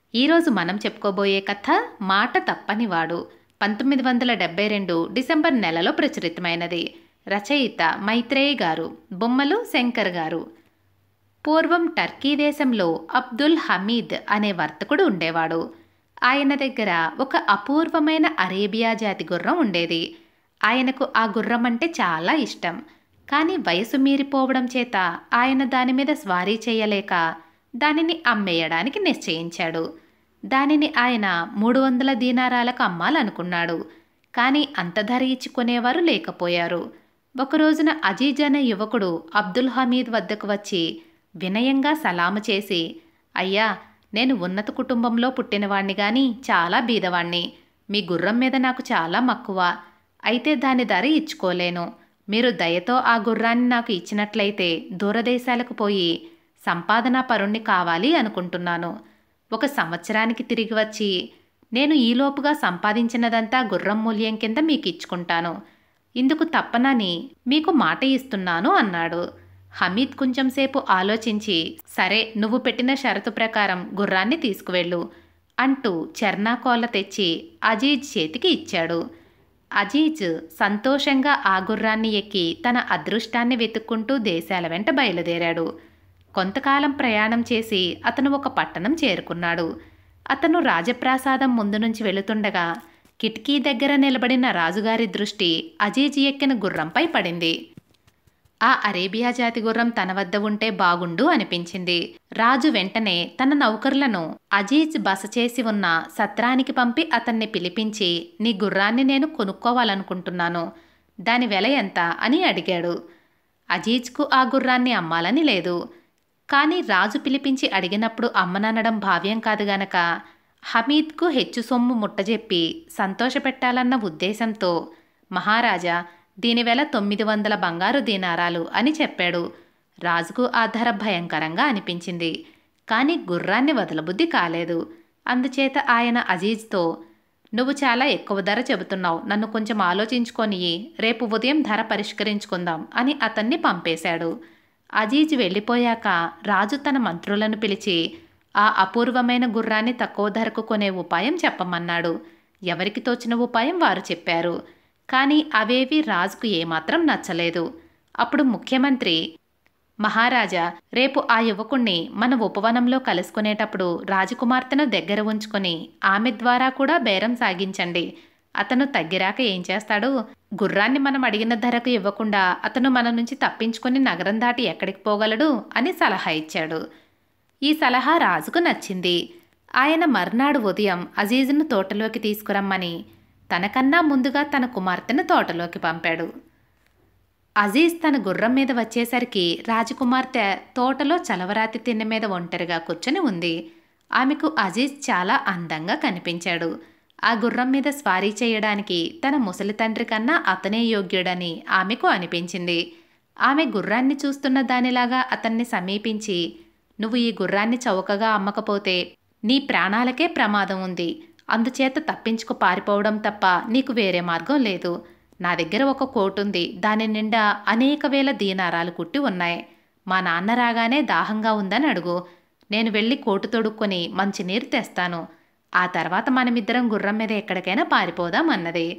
ఈరోజు మనం చెప్పుకోబోయే కథ మాట తప్పనివాడు పంతొమ్మిది వందల డెబ్బై రెండు డిసెంబర్ నెలలో ప్రచురితమైనది రచయిత మైత్రేయి గారు బొమ్మలు శంకర్ గారు పూర్వం టర్కీ దేశంలో అబ్దుల్ హమీద్ అనే వర్తకుడు ఉండేవాడు ఆయన దగ్గర ఒక అపూర్వమైన అరేబియా జాతి గుర్రం ఉండేది ఆయనకు ఆ గుర్రం అంటే చాలా ఇష్టం కానీ వయసు మీరిపోవడం చేత ఆయన దాని మీద స్వారీ చేయలేక దానిని అమ్మేయడానికి నిశ్చయించాడు దానిని ఆయన మూడు వందల దీనారాలకు అమ్మాలనుకున్నాడు కానీ అంత ధర ఇచ్చుకునేవారు లేకపోయారు ఒక రోజున అజీజ్ అనే యువకుడు అబ్దుల్ హమీద్ వద్దకు వచ్చి వినయంగా సలాము చేసి అయ్యా నేను ఉన్నత కుటుంబంలో పుట్టినవాణ్ణి గాని చాలా బీదవాణ్ణి మీ గుర్రం మీద నాకు చాలా మక్కువ అయితే దాని ధర ఇచ్చుకోలేను మీరు దయతో ఆ గుర్రాన్ని నాకు ఇచ్చినట్లయితే దూరదేశాలకు పోయి సంపాదనా పరుణ్ణి కావాలి అనుకుంటున్నాను ఒక సంవత్సరానికి తిరిగి వచ్చి నేను ఈలోపుగా సంపాదించినదంతా గుర్రం మూల్యం కింద మీకు ఇచ్చుకుంటాను ఇందుకు తప్పనని మీకు మాట ఇస్తున్నాను అన్నాడు హమీద్ కొంచెం సేపు ఆలోచించి సరే నువ్వు పెట్టిన షరతు ప్రకారం గుర్రాన్ని తీసుకువెళ్ళు అంటూ చెర్నాకోల తెచ్చి అజీజ్ చేతికి ఇచ్చాడు అజీజ్ సంతోషంగా ఆ గుర్రాన్ని ఎక్కి తన అదృష్టాన్ని వెతుక్కుంటూ దేశాల వెంట బయలుదేరాడు కొంతకాలం ప్రయాణం చేసి అతను ఒక పట్టణం చేరుకున్నాడు అతను రాజప్రాసాదం ముందు నుంచి వెళుతుండగా కిటికీ దగ్గర నిలబడిన రాజుగారి దృష్టి అజీజ్ ఎక్కిన గుర్రంపై పడింది ఆ అరేబియా జాతి గుర్రం తన వద్ద ఉంటే బాగుండు అనిపించింది రాజు వెంటనే తన నౌకర్లను అజీజ్ బస చేసి ఉన్న సత్రానికి పంపి అతన్ని పిలిపించి నీ గుర్రాన్ని నేను కొనుక్కోవాలనుకుంటున్నాను దాని వెల ఎంత అని అడిగాడు అజీజ్కు ఆ గుర్రాన్ని అమ్మాలని లేదు కానీ రాజు పిలిపించి అడిగినప్పుడు అమ్మననడం భావ్యం కాదు గనక హమీద్కు హెచ్చు సొమ్ము ముట్టజెప్పి సంతోషపెట్టాలన్న ఉద్దేశంతో మహారాజా దీని వెల తొమ్మిది వందల బంగారు దీనారాలు అని చెప్పాడు రాజుకు ఆ ధర భయంకరంగా అనిపించింది కానీ గుర్రాన్ని వదలబుద్ధి కాలేదు అందుచేత ఆయన అజీజ్తో నువ్వు చాలా ఎక్కువ ధర చెబుతున్నావు నన్ను కొంచెం ఆలోచించుకొని రేపు ఉదయం ధర పరిష్కరించుకుందాం అని అతన్ని పంపేశాడు అజీజ్ వెళ్ళిపోయాక రాజు తన మంత్రులను పిలిచి ఆ అపూర్వమైన గుర్రాన్ని తక్కువ ధరకు కొనే ఉపాయం చెప్పమన్నాడు ఎవరికి తోచిన ఉపాయం వారు చెప్పారు కానీ అవేవి రాజుకు ఏమాత్రం నచ్చలేదు అప్పుడు ముఖ్యమంత్రి మహారాజా రేపు ఆ యువకుణ్ణి మన ఉపవనంలో కలుసుకునేటప్పుడు రాజకుమార్తెను దగ్గర ఉంచుకొని ఆమె ద్వారా కూడా బేరం సాగించండి అతను తగ్గిరాక ఏం చేస్తాడు గుర్రాన్ని మనం అడిగిన ధరకు ఇవ్వకుండా అతను మన నుంచి తప్పించుకొని నగరం దాటి ఎక్కడికి పోగలడు అని సలహా ఇచ్చాడు ఈ సలహా రాజుకు నచ్చింది ఆయన మర్నాడు ఉదయం అజీజును తోటలోకి తీసుకురమ్మని తనకన్నా ముందుగా తన కుమార్తెను తోటలోకి పంపాడు అజీజ్ తన గుర్రం మీద వచ్చేసరికి రాజకుమార్తె తోటలో చలవరాతి తిన్నె మీద ఒంటరిగా కూర్చొని ఉంది ఆమెకు అజీజ్ చాలా అందంగా కనిపించాడు ఆ గుర్రం మీద స్వారీ చేయడానికి తన ముసలి తండ్రి కన్నా అతనే యోగ్యుడని ఆమెకు అనిపించింది ఆమె గుర్రాన్ని చూస్తున్న దానిలాగా అతన్ని సమీపించి నువ్వు ఈ గుర్రాన్ని చౌకగా అమ్మకపోతే నీ ప్రాణాలకే ప్రమాదం ఉంది అందుచేత తప్పించుకు పారిపోవడం తప్ప నీకు వేరే మార్గం లేదు నా దగ్గర ఒక కోటు ఉంది దాని నిండా అనేక వేల దీనారాలు కుట్టి ఉన్నాయి మా నాన్న రాగానే దాహంగా ఉందని అడుగు నేను వెళ్ళి కోటు తొడుక్కొని మంచినీరు తెస్తాను ఆ తర్వాత మనమిద్దరం గుర్రం మీద ఎక్కడికైనా పారిపోదాం అన్నది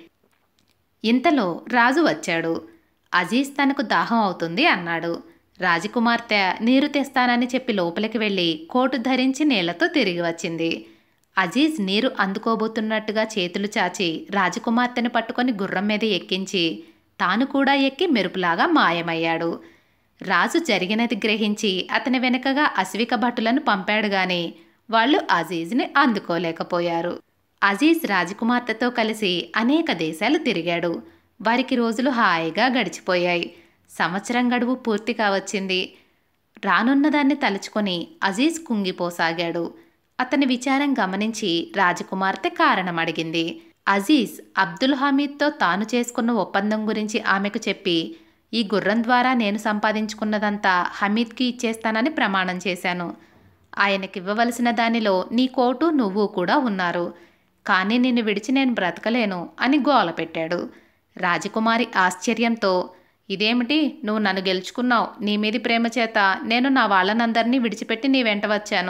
ఇంతలో రాజు వచ్చాడు అజీజ్ తనకు దాహం అవుతుంది అన్నాడు రాజకుమార్తె నీరు తెస్తానని చెప్పి లోపలికి వెళ్ళి కోటు ధరించి నీళ్లతో తిరిగి వచ్చింది అజీజ్ నీరు అందుకోబోతున్నట్టుగా చేతులు చాచి రాజకుమార్తెను పట్టుకొని గుర్రం మీద ఎక్కించి తాను కూడా ఎక్కి మెరుపులాగా మాయమయ్యాడు రాజు జరిగినది గ్రహించి అతని వెనుకగా అశ్విక భటులను పంపాడు గాని వాళ్ళు అజీజ్ని అందుకోలేకపోయారు అజీజ్ రాజకుమార్తెతో కలిసి అనేక దేశాలు తిరిగాడు వారికి రోజులు హాయిగా గడిచిపోయాయి సంవత్సరం గడువు పూర్తి కావచ్చింది రానున్నదాన్ని తలుచుకొని అజీజ్ కుంగిపోసాగాడు అతని విచారం గమనించి రాజకుమార్తె కారణం అడిగింది అజీజ్ అబ్దుల్ హమీద్తో తాను చేసుకున్న ఒప్పందం గురించి ఆమెకు చెప్పి ఈ గుర్రం ద్వారా నేను సంపాదించుకున్నదంతా హమీద్కి ఇచ్చేస్తానని ప్రమాణం చేశాను ఆయనకివ్వవలసిన దానిలో నీ కోటు నువ్వు కూడా ఉన్నారు కానీ నిన్ను విడిచి నేను బ్రతకలేను అని గోల పెట్టాడు రాజకుమారి ఆశ్చర్యంతో ఇదేమిటి నువ్వు నన్ను గెలుచుకున్నావు నీ మీది ప్రేమ చేత నేను నా వాళ్ళనందరినీ విడిచిపెట్టి నీ వెంట వచ్చాను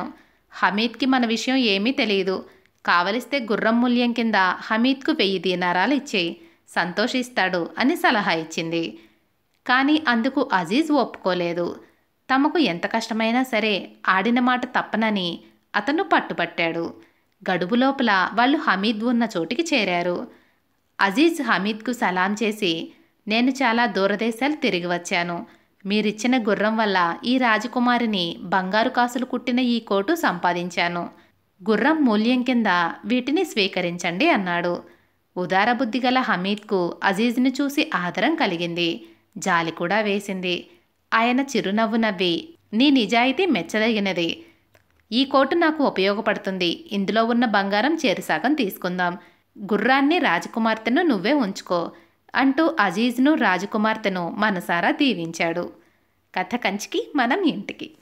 హమీద్కి మన విషయం ఏమీ తెలియదు కావలిస్తే గుర్రం మూల్యం కింద హమీద్కు వెయ్యి దీనారాలు ఇచ్చేయి సంతోషిస్తాడు అని సలహా ఇచ్చింది కానీ అందుకు అజీజ్ ఒప్పుకోలేదు తమకు ఎంత కష్టమైనా సరే ఆడిన మాట తప్పనని అతను పట్టుపట్టాడు గడువు లోపల వాళ్ళు హమీద్ ఉన్న చోటికి చేరారు అజీజ్ హమీద్కు సలాం చేసి నేను చాలా దూరదేశాలు తిరిగి వచ్చాను మీరిచ్చిన గుర్రం వల్ల ఈ రాజకుమారిని బంగారు కాసులు కుట్టిన ఈ కోటు సంపాదించాను గుర్రం మూల్యం కింద వీటిని స్వీకరించండి అన్నాడు ఉదారబుద్ధి గల హమీద్కు అజీజ్ని చూసి ఆదరం కలిగింది జాలి కూడా వేసింది ఆయన చిరునవ్వు నవ్వి నీ నిజాయితీ మెచ్చదగినది ఈ కోటు నాకు ఉపయోగపడుతుంది ఇందులో ఉన్న బంగారం చేరుసాగం తీసుకుందాం గుర్రాన్ని రాజకుమార్తెను నువ్వే ఉంచుకో అంటూ అజీజ్ను రాజకుమార్తెను మనసారా దీవించాడు కథ కంచికి మనం ఇంటికి